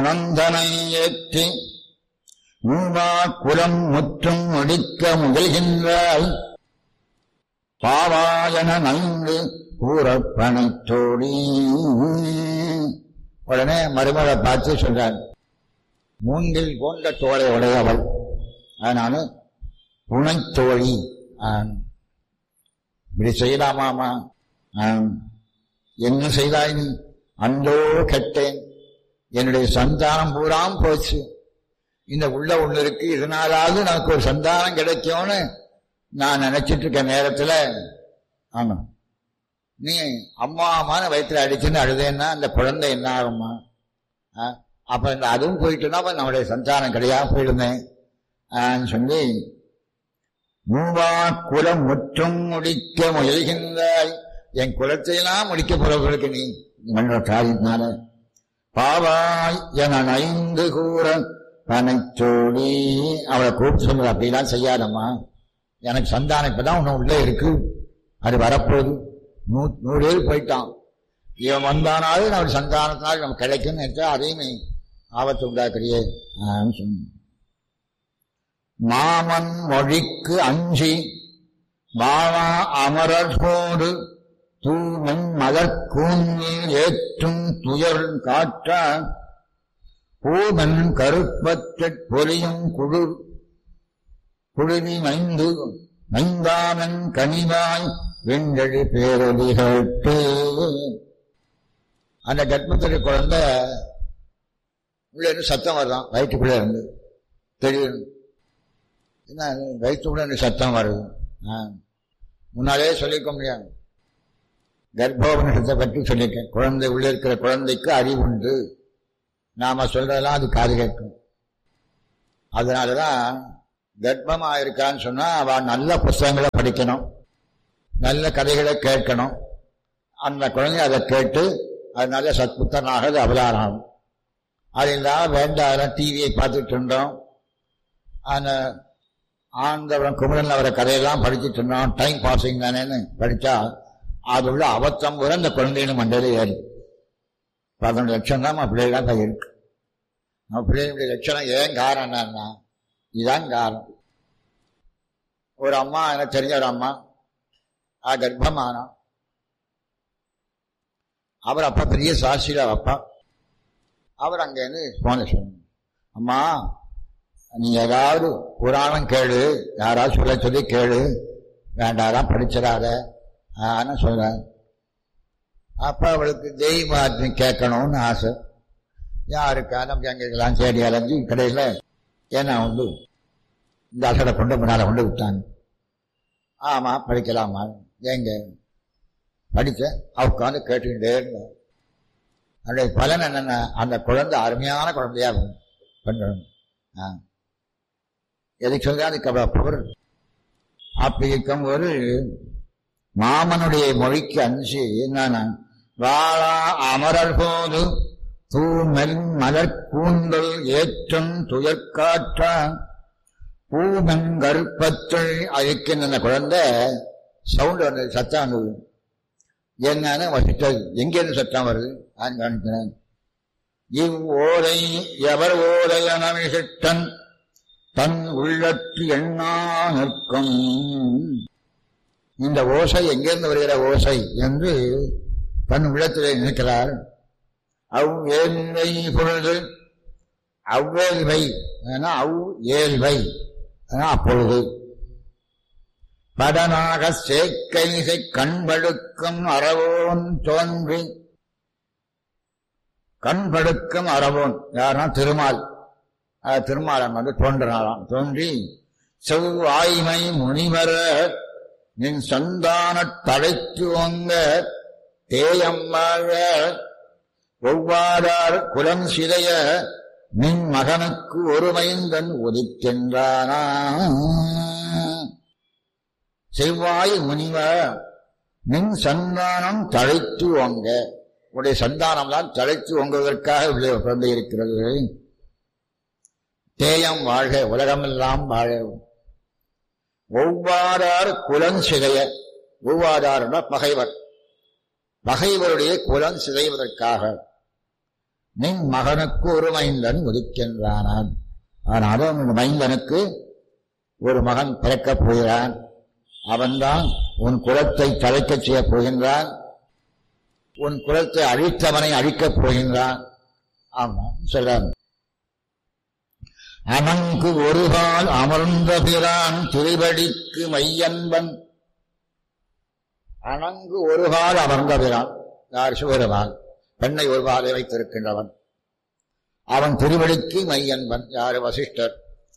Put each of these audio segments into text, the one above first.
நந்தனை ஏற்றி மூவா குலம் முற்றும் ஒடிக்க முயல்கின்றாய் பாவாயன நன்கு கூறப்பனைத்தோடி உடனே மருமகளை பார்த்து சொல்றார் மூங்கில் போன்ற தோலை உடையவள் அதனால புனைத்தோழி ஆம். இப்படி செய்யலாமாமா ஆம். என்ன செய்தாய் நீ அந்தோ கெட்டேன் என்னுடைய சந்தானம் பூராம் போச்சு இந்த உள்ள ஒண்ணு இருக்கு இதனாலாவது நமக்கு ஒரு சந்தானம் கிடைக்கும்னு நான் நினைச்சிட்டு இருக்க நேரத்துல ஆமா நீ அம்மா அம்மான்னு வயிற்றுல அடிச்சுன்னு அழுதேன்னா அந்த குழந்தை என்ன ஆகுமா ஆ? அப்ப இந்த அதுவும் போயிட்டுனா அப்ப நம்முடைய சந்தானம் கிடையாது போயிடுமே ஆன்னு சொல்லி மூவா குலம் முற்றும் முடிக்க முயல்கின்றாய் என் குலத்தையெல்லாம் முடிக்க போறவர்களுக்கு நீ மன்ற காரியத்தினால பாவாய் என ஐந்து கூற பனைச்சோடி அவளை கூப்பிட்டு சொல்லுற அப்படிலாம் செய்யாதம்மா எனக்கு சந்தானம் இப்பதான் ஒண்ணு உள்ளே இருக்கு அது வரப்போகுது நூ நூறு பேர் போயிட்டான் இவன் வந்தானாலும் நம்ம சந்தானத்தினால் நமக்கு கிடைக்கும்னு நினைச்சா அதையும் நீ ஆபத்து உண்டாக்குறியே ஆன்னு சொன்ன மாமன் மொழிக்கு அஞ்சி வாழா அமரர்கோடு தூமன் மலர்கூஞ்சில் ஏற்றும் துயர் காற்ற பூமன் கருப்பற்றற் பொலியும் குளிர் குழுவி மைந்து மைந்தானன் கனிவாய் வெண்டழி பேரொலிகட்டு அந்த கர்ப்பத்தில் குழந்தை உள்ள இருந்து சத்தம் வருதான் வயிற்றுக்குள்ள இருந்து தெரியும் என்ன வயிற்றுக்குள்ள இருந்து சத்தம் வருது ஆ. முன்னாலே சொல்லியிருக்க முடியாது கர்ப்போபனிஷத்தை பற்றி சொல்லியிருக்கேன் குழந்தை உள்ள இருக்கிற குழந்தைக்கு அறிவு உண்டு நாம சொல்றதெல்லாம் அது காது கேட்கும் அதனாலதான் கர்ப்பமா இருக்கான்னு சொன்னா அவ நல்ல புஸ்தகங்களை படிக்கணும் நல்ல கதைகளை கேட்கணும் அந்த குழந்தை அதை கேட்டு அது நல்ல சத்புத்தனாக அது அவதாரம் ஆகும் அது இல்லாம வேண்டாம் டிவியை பார்த்துட்டு இருந்தோம் அந்த ஆண்டவன் குமரன் அவரை கதையெல்லாம் படிச்சுட்டு இருந்தோம் டைம் பாசிங் தானேன்னு படிச்சா அது உள்ள அவத்தம் கூட அந்த குழந்தைகளும் மண்டையில ஏறி பதினொன்று லட்சம் தான் நம்ம பிள்ளைகளாம் தான் இருக்கு நம்ம பிள்ளைகளுடைய லட்சணம் ஏன் காரணம் என்னன்னா இதுதான் காரணம் ஒரு அம்மா எனக்கு தெரிஞ்ச ஒரு அம்மா ஆ கர்ப்பமானா அவர் அப்பா பெரிய சாட்சியில அப்பா அவர் அங்கேருந்து போன சொன்னார் அம்மா நீ ஏதாவது புராணம் கேளு யாராவது சொல்ல சொல்லி கேளு வேண்டாம் படிச்சிடாத ஆன்னு சொல்றேன் அப்ப அவளுக்கு தெய்வம் கேட்கணும்னு ஆசை யாருக்கா நமக்கு எங்கெல்லாம் தேடி அலைஞ்சு கடையில் ஏன்னா உண்டு இந்த அசடை கொண்டு முன்னால கொண்டு விட்டாங்க ஆமா படிக்கலாமா எங்க படிச்ச அவ உட்காந்து கேட்டுக்கிட்டே இருந்தா அதனுடைய பலன் என்னன்னா அந்த குழந்தை அருமையான குழந்தையா பண்ணணும் ஆ. எதுக்கு சொல்ற அதுக்கு அவ்வளவு பவர் அப்படி இருக்கும்போது மாமனுடைய மொழிக்கு அஞ்சு என்னன்னா வாழா அமரர் போது தூமெல் மலர் கூந்தல் ஏற்றம் துயர்காற்றா பூமன் கருப்பத்தை அழிக்கின்ற அந்த குழந்தை சவுண்ட் வந்தது சத்தம் வந்தது என்னன்னு வசித்தது எங்கிருந்து சத்தம் வருது நான் காணிக்கிறேன் இவ்வோதை எவர் ஓதை அனவிசிட்டன் தன் உள்ளத்து எண்ணா நிற்கும் இந்த ஓசை எங்கிருந்து வருகிற ஓசை என்று தன் உள்ளத்திலே நிற்கிறார் அவ் ஏழ்வை பொழுது அவ்வேல்வை அவ் ஏழ்வை அப்பொழுது படனாக சேக்கைசை கண்படுக்கும் அறவோன் தோன்றி கண்படுக்கும் அறவோன் யாருன்னா திருமால் அஹ் திருமாலன் வந்து தோன்றினாராம் தோன்றி செவ்வாய்மை முனிவர நின் சந்தான தழைத்து ஓங்க தேயம்மாக ஒவ்வாதார் குலம் சிதைய நின் மகனுக்கு ஒரு மைந்தன் ஒதுக்கின்றானா செவ்வாய் முனிவ நின் சந்தானம் தழைத்து ஓங்க உடைய சந்தானம் தான் தழைத்து ஓங்குவதற்காக உள்ளே பிறந்து இருக்கிறது தேயம் வாழ்க உலகமெல்லாம் வாழ ஒவ்வாதார் குலம் சிதைய ஒவ்வாதார்னா பகைவர் பகைவருடைய குலம் சிதைவதற்காக நின் மகனுக்கு ஒரு மைந்தன் உதிக்கின்றானான் ஆனாலும் உன் மைந்தனுக்கு ஒரு மகன் பிறக்கப் போகிறான் அவன்தான் உன் குலத்தை தலைக்கச் செய்யப் போகின்றான் உன் குலத்தை அழித்தவனை அழிக்கப் போகின்றான் ஆமா சொல்றான் அவனுக்கு ஒருகால் அமர்ந்த பிரான் திருவடிக்கு மையன்பன் அணங்கு ஒருகால் அமர்ந்த பிரான் யார் சிவருமான் பெண்ணை ஒரு பாதை வைத்திருக்கின்றவன் அவன் திருவடிக்கு மையன்பன் யார் வசிஷ்டர்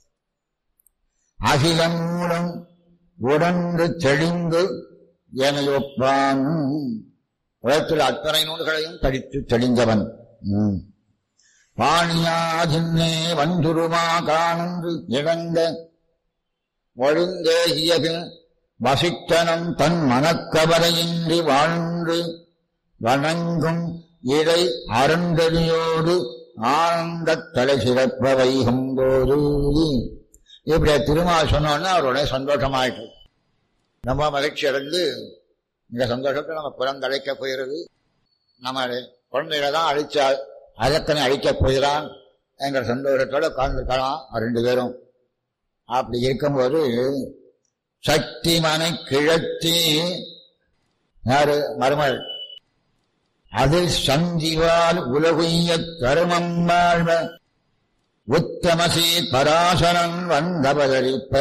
அகிலம் மூலம் உடன்று தெளிந்து எனையொப்பான் உலகத்தில் அத்தனை நூல்களையும் படித்து தெளிந்தவன் ம். பாணியாதின்னே வந்துருமா காணந்து இழந்த ஒழுங்கேகியபின் வசித்தனம் தன் மனக்கவலையின்றி வாழ்ந்து வணங்கும் இடை அருந்ததியோடு ஆனந்தத் தலை சிறப்ப வைகும் போது இப்படி திருமால் சொன்னோன்னா அவர் உடனே சந்தோஷமாயிட்டு நம்ம மகிழ்ச்சி அடைந்து இந்த சந்தோஷத்தை நம்ம பிறந்தழைக்க போகிறது நம்ம குழந்தைகளை தான் அழிச்சா அதத்தனை அழிக்கப் போகிறான் என்கிற சந்தோஷத்தோட உட்கார்ந்துருக்கலாம் ரெண்டு பேரும் அப்படி இருக்கும்போது சக்தி மனை கிழத்தி யாரு மருமல் அதில் சந்திவால் உலகுய்ய கருமம் வாழ்வ உத்தமசி பராசரன் வந்தபதரிப்ப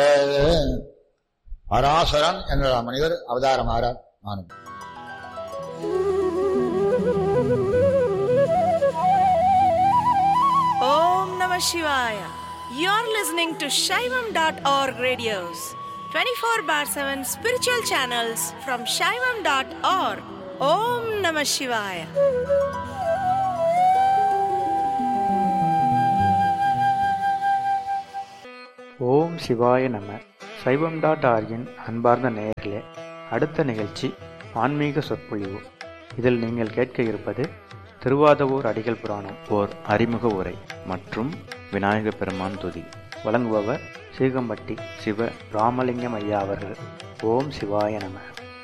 பராசரன் என்ற மனிதர் அவதாரமாறார் நானும் Om Namah Shivaya. You're listening to Shaivam.org radios, 24 bar 7 spiritual channels from Shaivam.org. Om Namah Shivaya. ஓம் சிவாய நம சைவம் டாட் ஆர்கின் அன்பார்ந்த நேயர்களே அடுத்த நிகழ்ச்சி ஆன்மீக சொற்பொழிவு இதில் நீங்கள் கேட்க இருப்பது திருவாதவூர் அடிகள் புராணம் ஓர் அறிமுக உரை மற்றும் விநாயக பெருமான் துதி வழங்குபவர் சீகம்பட்டி சிவ ராமலிங்கம் ஐயா அவர்கள் ஓம் சிவாய நம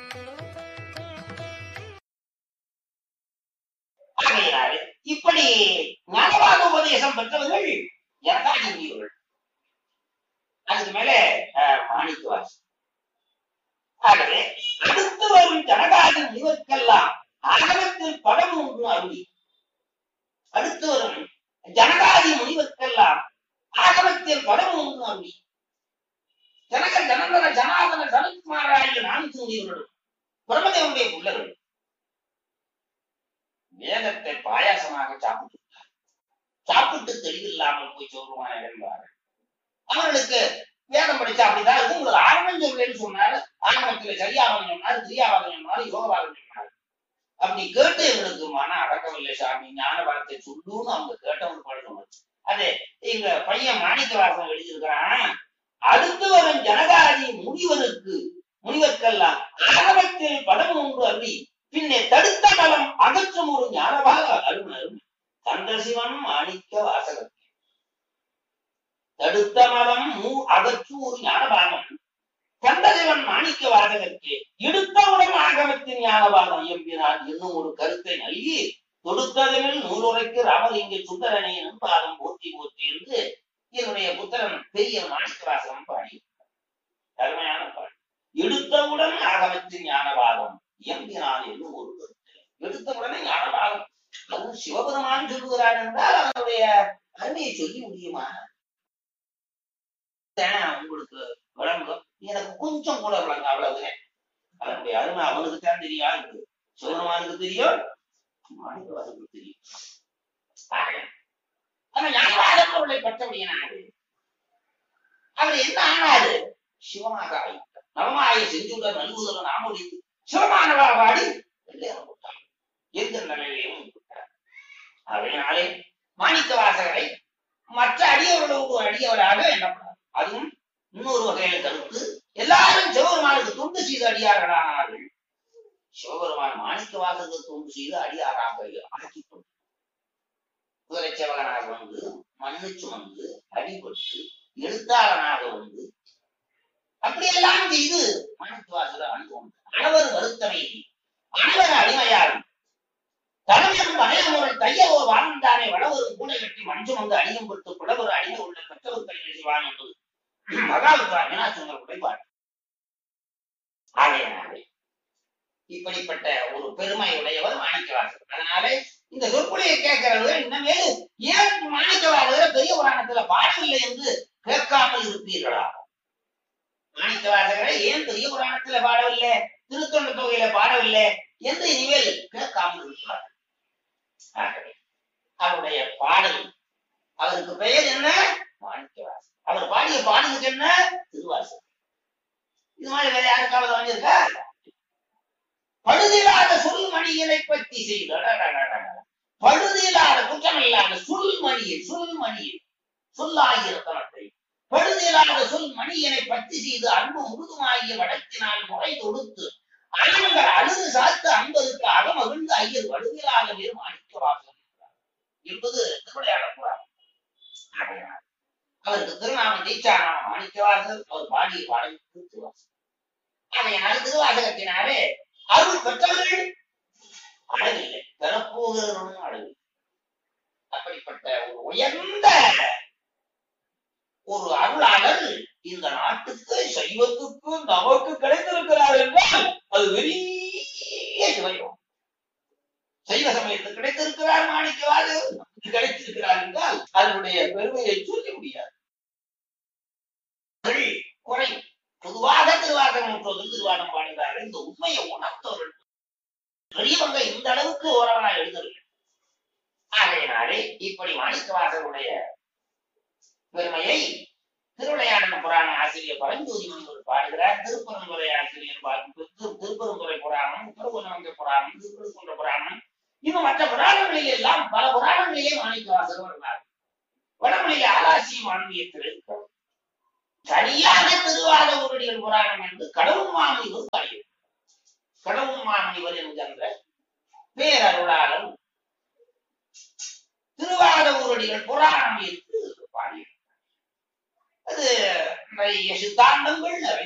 ஆகையினாலே இப்படி ஞானவாத உபதேசம் பெற்றவர்கள் ஜனதாஜியர்கள் அதுக்கு மேல அஹ், மாணிக்கவாசி ஆகவே அடுத்து வரும் ஜனகாதி முனிவர்க்கெல்லாம் ஆகமத்தில் படம் ஒன்று அருளி அடுத்து வரும் ஜனகாதி முனிவர்க்கெல்லாம் ஆகமத்தில் படம் ஒன்று அருளி ஜனக ஜனந்தர ஜனாதன ஜனகுமாராய நான்கு முனிவர்களும் பிரமதேவனுடைய பிள்ளைகள் வேதத்தை பாயாசமாக சாப்பிட்டு சாப்பிட்டு தெளிவில்லாமல் போய் சொல்லுவான் என்பார்கள் அவர்களுக்கு வேதம் படிச்சா அப்படிதான் இருக்கும் உங்களுக்கு ஆரம்பம் சொல்றேன்னு சொன்னாரு ஆரம்பத்துல சரியாவதம் சொன்னாரு கிரியாவாதம் சொன்னாரு யோகவாதம் சொன்னாரு அப்படி கேட்டு எங்களுக்கு மன அடக்கவில்லை சாமி ஞான வார்த்தை சொல்லுன்னு அவங்க கேட்டவங்க பழக்கம் அது எங்க பையன் மாணிக்கவாசம் எழுதியிருக்கிறான் அடுத்து வரும் ஜனகாதி முனிவருக்கு முனிவர்க்கெல்லாம் ஆகமத்தில் படம் ஒன்று அருளி பின்னே தடுத்த நலம் அகற்றும் ஒரு ஞானபாக அருணரும் கந்தசிவன் மாணிக்க வாசகர் தடுத்த மலம் மூ அகற்றும் ஒரு ஞானபாகம் கந்தசிவன் மாணிக்க வாசகருக்கு இடுத்தவுடன் ஆகமத்தின் ஞானபாகம் எம்பினார் என்னும் ஒரு கருத்தை நல்கி தொடுத்ததில் நூலுரைக்கு ராமலிங்க சுந்தரனை நண்பாதம் போற்றி போற்றி என்று என்னுடைய புத்தரன் பெரிய மாணிக்க வாசகம் பாடி அருமையான பாடி எடுத்தவுடன் ஆகமத்தின் ஞானபாகம் எம்பினான் என்னும் ஒரு கருத்து எடுத்த உடனே ஞானபாகம் அதுவும் சிவபெருமான் சொல்லுகிறார் என்றால் அவனுடைய அருமையை சொல்லி முடியுமா தான் உங்களுக்கு விளங்கும் எனக்கு கொஞ்சம் கூட விளங்க அவ்வளவுதான் அவனுடைய அருமை அவனுக்கு தான் தெரியாது சிவபெருமானுக்கு தெரியும் மாணிக்கவாசனுக்கு தெரியும் ஆக, அந்த ஞானவாதம் அவளை பெற்றபடியினாரு அவர் என்ன ஆனாரு சிவமாக ஆயிட்டார் நவமாய செஞ்சுள்ள நல்குதல நாமொழி சிவமானவா பாடி வெள்ளையரம் போட்டார் எந்த நிலையிலையும் விட்டார் அதனாலே மாணிக்க வாசகரை மற்ற அடியவர்களோடு அடியவராக எண்ணப்படார் அதுவும் இன்னொரு வகையில கருத்து எல்லாரும் சிவபெருமானுக்கு தொண்டு செய்து அடியார்களானார்கள் சிவபெருமான் மாணிக்க வாசகருக்கு தொண்டு செய்து அடியாராக ஆக்கி கொண்டு குதிரை சேவகனாக வந்து மண்ணு சுமந்து அடிபட்டு எழுத்தாளனாக வந்து அப்படியெல்லாம் செய்து மாணிக்கவாசகர் அனுபவம் அளவர் வருத்தனை அளவர் அடிமையாகும் தலைமையும் வளையமுறை தையவோர் வாழ்ந்தானே வளவரும் கூட கட்டி மஞ்சு வந்து அணியும் கொடுத்து புலவர் அணிந்து உள்ள பெற்றவர் கையில் செய்வான் என்பது மகாவித்வா மீனாட்சிங்கள் உடைப்பாடு ஆகையினாலே இப்படிப்பட்ட ஒரு பெருமை உடையவர் மாணிக்கவாசகர் அதனாலே இந்த சொற்பொழியை கேட்கிறவர்கள் இன்னமே ஏன் மாணிக்கவாசகர் பெரிய புராணத்துல பாடவில்லை என்று கேட்காமல் இருப்பீர்களா மாணிக்கவாசகரை ஏன் பெரிய புராணத்துல பாடவில்லை திருத்தொண்ட தொகையில பாடவில்லை என்று இனிமேல் கேட்காமல் இருக்கிறார் ஆகவே அவருடைய பாடல் அவருக்கு பெயர் என்ன மாணிக்கவாசகர் அவர் பாடிய பாடலுக்கு என்ன திருவாசகம் இது மாதிரி வேற யாருக்காவது வாங்கியிருக்கா பழுதில்லாத சொல்மணிகளை பற்றி செய்த பழுதில்லாத குற்றமில்லாத சொல்மணியை சொல்மணியை சொல்லாகியிருத்தனத்தை பழுதில்லாத சொல் மணியனை பற்றி செய்து அன்பு முழுதுமாகிய வடக்கினால் முறை தொடுத்து அயங்கள் அழுது சாத்து அன்பதற்கு அகமகிழ்ந்து ஐயர் வடுவிலாக வேறு மாணிக்கவாசம் என்பது திருவிளையாட புறார் அவருக்கு திருநாமம் தீட்சாநாமம் மாணிக்கவாசர் அவர் பாடிய பாடல் திருவாசகம் அதையினால் திருவாசகத்தினாலே அருள் பெற்றவர்கள் அழகில்லை பெறப்போகிறவர்களும் அழகில்லை அப்படிப்பட்ட ஒரு உயர்ந்த ஒரு அருளாளர் இந்த நாட்டுக்கு சைவத்துக்கு நமக்கு கிடைத்திருக்கிறார் என்றால் அது பெரிய சிவயம் சைவ சமயத்துக்கு கிடைத்திருக்கிறார் மாணிக்கவாது கிடைத்திருக்கிறார் என்றால் அதனுடைய பெருமையை சொல்ல முடியாது குறை பொதுவாக திருவாசகம் சொல்லும் திருவாடம் பாடுகிறார்கள் இந்த உண்மையை உணர்த்தவர்கள் பெரியவங்க இந்த அளவுக்கு ஓரவனா எழுதவில்லை ஆகையினாலே இப்படி மாணிக்கவாசருடைய பெருமையை திருவிளையாடன புராண ஆசிரியர் பரஞ்சோதி முனிவர் பாடுகிறார் திருப்பரந்துரை ஆசிரியர் பார்த்து திருப்பரந்துரை புராணம் திருவண்ணாமலை புராணம் திருப்பரங்குன்ற புராணம் இன்னும் மற்ற புராணங்களில் எல்லாம் பல புராணங்களிலே மாணிக்கவாசகர் வருகிறார் வடமொழியில ஆலாசியம் ஆன்மீகத்தில் இருக்கிறது சரியாக திருவாத ஊரடிகள் புராணம் என்று கடவுள் மாமுனிவர் பாடியது கடவுள் மாமுனிவர் என்கின்ற பேரருளாளர் திருவாத ஊரடிகள் புராணம் என்று பாடியது அது நிறைய சித்தாந்தங்கள் நிறைய